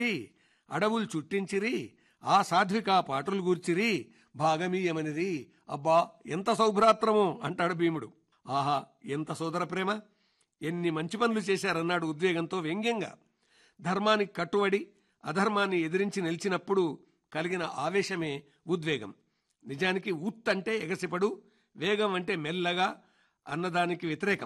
అడవులు చుట్టించిరి ఆ సాధ్విక పాటలు గూర్చిరి భాగమీయమనిది అబ్బా ఎంత సౌభ్రాత్రమో అంటాడు భీముడు ఆహా ఎంత సోదర ప్రేమ ఎన్ని మంచి పనులు చేశారన్నాడు ఉద్వేగంతో వ్యంగ్యంగా ధర్మానికి కట్టుబడి అధర్మాన్ని ఎదిరించి నిలిచినప్పుడు కలిగిన ఆవేశమే ఉద్వేగం నిజానికి ఉత్ అంటే ఎగసిపడు వేగం అంటే మెల్లగా అన్నదానికి వ్యతిరేకం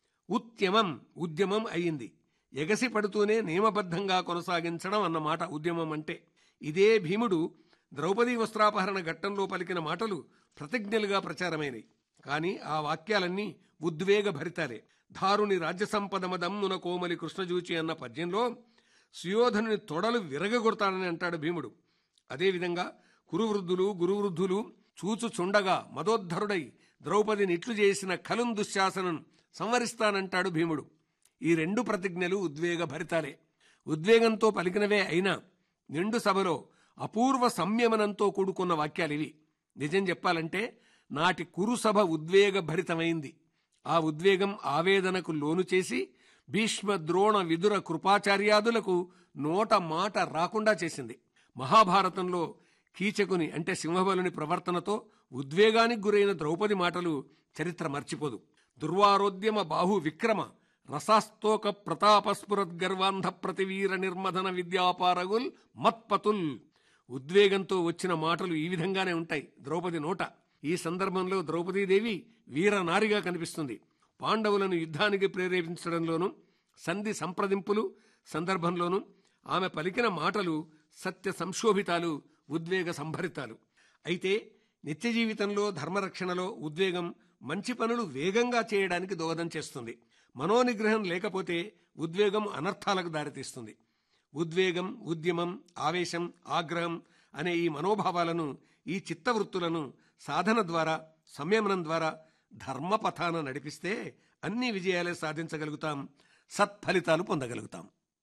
ఉద్యమం ఉద్యమం అయింది ఎగసి పడుతూనే నియమబద్ధంగా కొనసాగించడం అన్నమాట ఉద్యమం అంటే ఇదే భీముడు ద్రౌపదీ వస్త్రాపహరణ ఘట్టంలో పలికిన మాటలు ప్రతిజ్ఞలుగా ప్రచారమైనవి కానీ ఆ వాక్యాలన్నీ ఉద్వేగ భరితాలే ధారుని రాజ్య సంపదమదమ్మున కోమలి కృష్ణజూచి అన్న పద్యంలో సుయోధనుని తొడలు విరగగొడతానని అంటాడు భీముడు అదేవిధంగా కురువృద్ధులు గురువృద్ధులు చూచుచుండగా మదోద్ధరుడై ద్రౌపదిని ఇట్లు చేసిన కలుం దుశ్శాసనం సంవరిస్తానంటాడు భీముడు ఈ రెండు ప్రతిజ్ఞలు ఉద్వేగ భరితాలే ఉద్వేగంతో పలికినవే అయినా నిండు సభలో అపూర్వ సంయమనంతో కూడుకున్న వాక్యాలివి నిజం చెప్పాలంటే నాటి కురుసభ ఉద్వేగ భరితమైంది ఆ ఉద్వేగం ఆవేదనకు లోను చేసి భీష్మ ద్రోణ విదుర కృపాచార్యాదులకు నోట మాట రాకుండా చేసింది మహాభారతంలో కీచకుని అంటే సింహబలుని ప్రవర్తనతో ఉద్వేగానికి గురైన ద్రౌపది మాటలు చరిత్ర మర్చిపోదు దుర్వారోద్యమ బాహు విక్రమ రసాస్తోక ప్రతాపస్ఫురద్గర్వాంధ ప్రతివీర నిర్మదన విద్యాపారగుల్ మత్పతుల్ ఉద్వేగంతో వచ్చిన మాటలు ఈ విధంగానే ఉంటాయి ద్రౌపది నోట ఈ సందర్భంలో ద్రౌపదీదేవి వీరనారిగా కనిపిస్తుంది పాండవులను యుద్ధానికి ప్రేరేపించడంలోనూ సంధి సంప్రదింపులు సందర్భంలోనూ ఆమె పలికిన మాటలు సత్య సంశోభితాలు ఉద్వేగ సంభరితాలు అయితే నిత్య జీవితంలో ధర్మరక్షణలో ఉద్వేగం మంచి పనులు వేగంగా చేయడానికి దోహదం చేస్తుంది మనోనిగ్రహం లేకపోతే ఉద్వేగం అనర్థాలకు దారితీస్తుంది ఉద్వేగం ఉద్యమం ఆవేశం ఆగ్రహం అనే ఈ మనోభావాలను ఈ చిత్తవృత్తులను సాధన ద్వారా సంయమనం ద్వారా ధర్మపథాన నడిపిస్తే అన్ని విజయాలే సాధించగలుగుతాం సత్ఫలితాలు పొందగలుగుతాం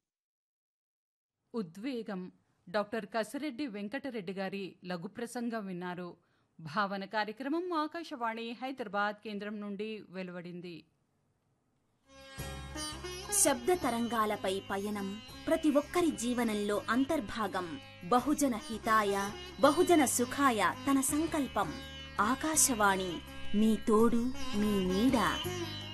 ఉద్వేగం డాక్టర్ కసిరెడ్డి వెంకటరెడ్డి గారి లఘు ప్రసంగం విన్నారు భావన కార్యక్రమం ఆకాశవాణి హైదరాబాద్ కేంద్రం నుండి వెలువడింది శబ్ద తరంగాలపై పయనం ప్రతి ఒక్కరి జీవనంలో అంతర్భాగం బహుజన హితాయ బహుజన సుఖాయ తన సంకల్పం ఆకాశవాణి మీ తోడు మీ నీడ